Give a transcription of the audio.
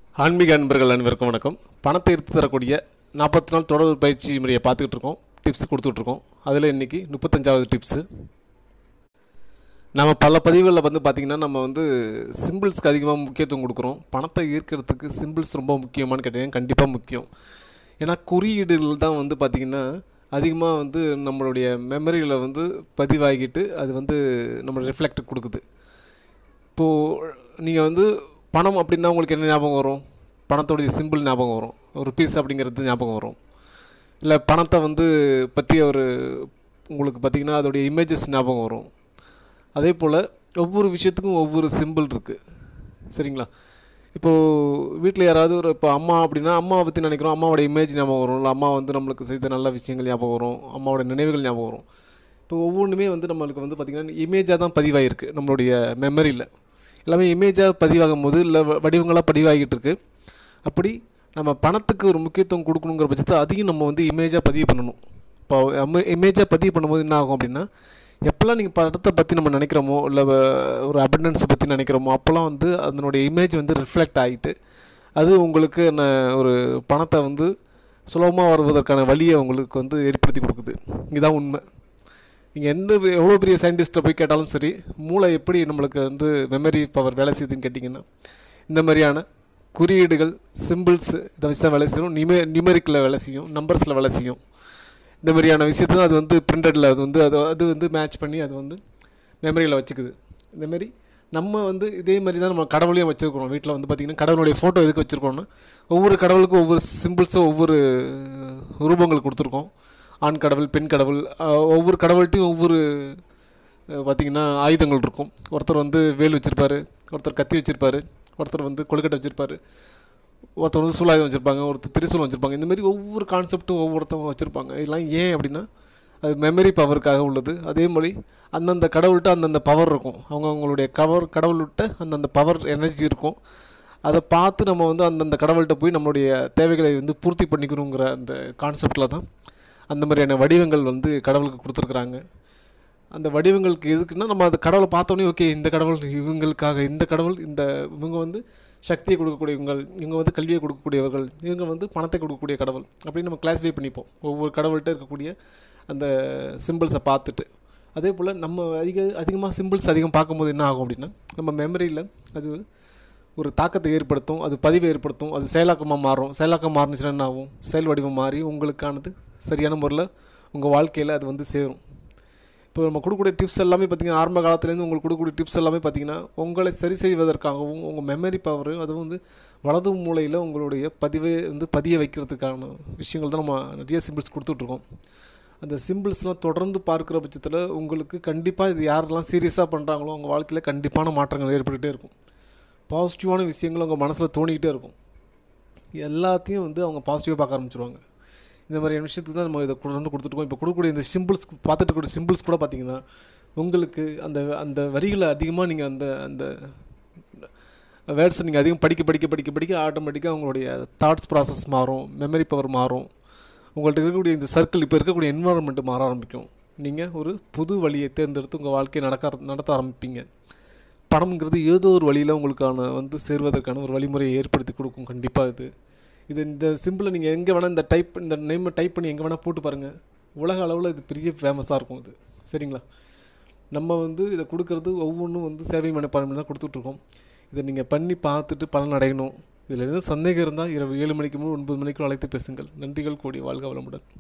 ஆன்மீக அன்பர்கள் அனைவருக்கும் வணக்கம் பணத்தை எடுத்து தரக்கூடிய நாற்பத்தி நாள் தொடர் பயிற்சி முறையை பார்த்துக்கிட்டு இருக்கோம் டிப்ஸ் கொடுத்துட்ருக்கோம் அதில் இன்றைக்கி முப்பத்தஞ்சாவது டிப்ஸு நம்ம பல பதிவுகளில் வந்து பார்த்திங்கன்னா நம்ம வந்து சிம்பிள்ஸ்க்கு அதிகமாக முக்கியத்துவம் கொடுக்குறோம் பணத்தை ஈர்க்கிறதுக்கு சிம்பிள்ஸ் ரொம்ப முக்கியமானு கேட்டீங்கன்னா கண்டிப்பாக முக்கியம் ஏன்னா குறியீடுகள் தான் வந்து பார்த்திங்கன்னா அதிகமாக வந்து நம்மளுடைய மெமரியில் வந்து பதிவாகிட்டு அது வந்து நம்ம ரிஃப்ளெக்ட் கொடுக்குது இப்போது நீங்கள் வந்து பணம் அப்படின்னா உங்களுக்கு என்ன ஞாபகம் வரும் பணத்தோடைய சிம்பிள் ஞாபகம் வரும் ஒரு பீஸ் அப்படிங்கிறது ஞாபகம் வரும் இல்லை பணத்தை வந்து பற்றி ஒரு உங்களுக்கு பார்த்திங்கன்னா அதோடைய இமேஜஸ் ஞாபகம் வரும் அதே போல் ஒவ்வொரு விஷயத்துக்கும் ஒவ்வொரு சிம்பிள் இருக்குது சரிங்களா இப்போது வீட்டில் யாராவது ஒரு இப்போ அம்மா அப்படின்னா அம்மாவை பற்றி நினைக்கிறோம் அம்மாவோட இமேஜ் ஞாபகம் வரும் இல்லை அம்மா வந்து நம்மளுக்கு செய்த நல்ல விஷயங்கள் ஞாபகம் வரும் அம்மாவோட நினைவுகள் ஞாபகம் வரும் இப்போ ஒவ்வொன்றுமே வந்து நம்மளுக்கு வந்து பார்த்திங்கன்னா இமேஜாக தான் பதிவாகிருக்கு நம்மளுடைய மெமரியில் எல்லாமே இமேஜாக பதிவாகும் போது இல்லை வடிவங்களாக பதிவாகிட்டு இருக்கு அப்படி நம்ம பணத்துக்கு ஒரு முக்கியத்துவம் கொடுக்கணுங்கிற பட்சத்தை அதையும் நம்ம வந்து இமேஜாக பதிவு பண்ணணும் இப்போ இமேஜாக பதிவு பண்ணும்போது என்ன ஆகும் அப்படின்னா எப்போல்லாம் நீங்கள் படத்தை பற்றி நம்ம நினைக்கிறோமோ இல்லை ஒரு அபண்டன்ஸை பற்றி நினைக்கிறோமோ அப்போல்லாம் வந்து அதனுடைய இமேஜ் வந்து ரிஃப்ளெக்ட் ஆகிட்டு அது உங்களுக்கு என்ன ஒரு பணத்தை வந்து சுலபமாக வருவதற்கான வழியை உங்களுக்கு வந்து ஏற்படுத்தி கொடுக்குது இதுதான் உண்மை நீங்கள் எந்த எவ்வளோ பெரிய சயின்டிஸ்ட்டை போய் கேட்டாலும் சரி மூளை எப்படி நம்மளுக்கு வந்து மெமரி பவர் வேலை செய்யுதுன்னு கேட்டிங்கன்னா இந்த மாதிரியான குறியீடுகள் சிம்பிள்ஸ் இதை வச்சு தான் வேலை செய்யும் நியூமே நியூமெரிக்கில் வேலை செய்யும் நம்பர்ஸில் வேலை செய்யும் இந்த மாதிரியான விஷயத்தையும் அது வந்து பிரிண்டடில் அது வந்து அது அது வந்து மேட்ச் பண்ணி அது வந்து மெமரியில் வச்சுக்குது இந்தமாரி நம்ம வந்து இதே மாதிரி தான் நம்ம கடவுளையும் வச்சுருக்கிறோம் வீட்டில் வந்து பார்த்திங்கன்னா கடவுளுடைய ஃபோட்டோ எதுக்கு வச்சுருக்கோம்னா ஒவ்வொரு கடவுளுக்கும் ஒவ்வொரு சிம்பிள்ஸும் ஒவ்வொரு ரூபங்கள் கொடுத்துருக்கோம் ஆண் கடவுள் பெண் கடவுள் ஒவ்வொரு கடவுள்கிட்டையும் ஒவ்வொரு பார்த்திங்கன்னா ஆயுதங்கள் இருக்கும் ஒருத்தர் வந்து வேல் வச்சுருப்பாரு ஒருத்தர் கத்தி வச்சுருப்பாரு ஒருத்தர் வந்து கொழுக்கட்டை வச்சுருப்பாரு ஒருத்தர் வந்து சூலாயுதம் வச்சுருப்பாங்க ஒருத்தர் திரிசூலம் வச்சுருப்பாங்க இந்த மாதிரி ஒவ்வொரு கான்செப்ட்டும் ஒவ்வொருத்தவங்க வச்சுருப்பாங்க இதெல்லாம் ஏன் அப்படின்னா அது மெமரி பவருக்காக உள்ளது அதே மாதிரி அந்தந்த கடவுள்கிட்ட அந்தந்த பவர் இருக்கும் அவங்க அவங்களுடைய கவர் கடவுள்கிட்ட அந்தந்த பவர் எனர்ஜி இருக்கும் அதை பார்த்து நம்ம வந்து அந்தந்த கடவுள்கிட்ட போய் நம்மளுடைய தேவைகளை வந்து பூர்த்தி பண்ணிக்கணுங்கிற அந்த கான்செப்டில் தான் அந்த மாதிரியான வடிவங்கள் வந்து கடவுளுக்கு கொடுத்துருக்குறாங்க அந்த வடிவங்களுக்கு எதுக்குன்னா நம்ம அந்த கடவுளை பார்த்தோன்னே ஓகே இந்த கடவுள் இவங்களுக்காக இந்த கடவுள் இந்த இவங்க வந்து சக்தியை கொடுக்கக்கூடியவங்க இவங்க வந்து கல்வியை கொடுக்கக்கூடியவர்கள் இவங்க வந்து பணத்தை கொடுக்கக்கூடிய கடவுள் அப்படின்னு நம்ம கிளாஸிஃபை பண்ணிப்போம் ஒவ்வொரு கடவுள்கிட்ட இருக்கக்கூடிய அந்த சிம்பிள்ஸை பார்த்துட்டு அதே போல் நம்ம அதிக அதிகமாக சிம்பிள்ஸ் அதிகம் பார்க்கும்போது என்ன ஆகும் அப்படின்னா நம்ம மெமரியில் அது ஒரு தாக்கத்தை ஏற்படுத்தும் அது பதிவை ஏற்படுத்தும் அது செயலாக்கமாக மாறும் செயலாக்கம் மாறுனுச்சுன்னா என்ன ஆகும் செயல் வடிவம் மாறி உங்களுக்கானது சரியான முறையில் உங்கள் வாழ்க்கையில் அது வந்து சேரும் இப்போ நம்ம கொடுக்கக்கூடிய டிப்ஸ் எல்லாமே பார்த்திங்கன்னா ஆரம்ப காலத்துலேருந்து உங்களுக்கு கொடுக்கக்கூடிய டிப்ஸ் எல்லாமே பார்த்திங்கன்னா உங்களை சரி செய்வதற்காகவும் உங்கள் மெமரி பவர் அதுவும் வந்து வலது மூலையில் உங்களுடைய பதிவை வந்து பதிய வைக்கிறதுக்கான விஷயங்கள் தான் நம்ம நிறைய சிம்பிள்ஸ் கொடுத்துட்ருக்கோம் அந்த சிம்பிள்ஸ்லாம் தொடர்ந்து பார்க்குற பட்சத்தில் உங்களுக்கு கண்டிப்பாக இது யாரெல்லாம் சீரியஸாக பண்ணுறாங்களோ உங்கள் வாழ்க்கையில் கண்டிப்பான மாற்றங்கள் ஏற்பட்டுகிட்டே இருக்கும் பாசிட்டிவான விஷயங்கள் உங்கள் மனசில் தோணிக்கிட்டே இருக்கும் எல்லாத்தையும் வந்து அவங்க பாசிட்டிவாக பார்க்க ஆரம்பிச்சிருவாங்க இந்த மாதிரியான விஷயத்துக்கு தான் நம்ம இதை கொண்டு கொடுத்துருக்கோம் இப்போ கொடுக்கக்கூடிய இந்த சிம்பிள்ஸ் பார்த்துட்டு கூடிய சிம்பிள்ஸ் கூட பார்த்திங்கன்னா உங்களுக்கு அந்த அந்த வரிகளை அதிகமாக நீங்கள் அந்த அந்த வேர்ட்ஸ் நீங்கள் அதிகம் படிக்க படிக்க படிக்க படிக்க ஆட்டோமேட்டிக்காக உங்களுடைய தாட்ஸ் ப்ராசஸ் மாறும் மெமரி பவர் மாறும் உங்கள்கிட்ட இருக்கக்கூடிய இந்த சர்க்கிள் இப்போ இருக்கக்கூடிய என்வாரன்மெண்ட்டு மாற ஆரம்பிக்கும் நீங்கள் ஒரு புது வழியை தேர்ந்தெடுத்து உங்கள் வாழ்க்கையை நடக்க நடத்த ஆரம்பிப்பீங்க பணம்ங்கிறது ஏதோ ஒரு வழியில் உங்களுக்கான வந்து சேர்வதற்கான ஒரு வழிமுறையை ஏற்படுத்தி கொடுக்கும் கண்டிப்பாக இது இது இந்த சிம்பிளை நீங்கள் எங்கே வேணால் இந்த டைப் இந்த நேமை டைப் பண்ணி எங்கே வேணால் போட்டு பாருங்கள் உலக அளவில் இது பெரிய ஃபேமஸாக இருக்கும் இது சரிங்களா நம்ம வந்து இதை கொடுக்கறது ஒவ்வொன்றும் வந்து சேவை மனப்பான்மை தான் கொடுத்துட்ருக்கோம் இதை நீங்கள் பண்ணி பார்த்துட்டு பலன் அடையணும் இதில் எதுவும் சந்தேகம் இருந்தால் இரவு ஏழு மணிக்கு முன் ஒன்பது மணிக்கு அழைத்து பேசுங்கள் நன்றிகள் கூடிய வாழ்க வளமுடன்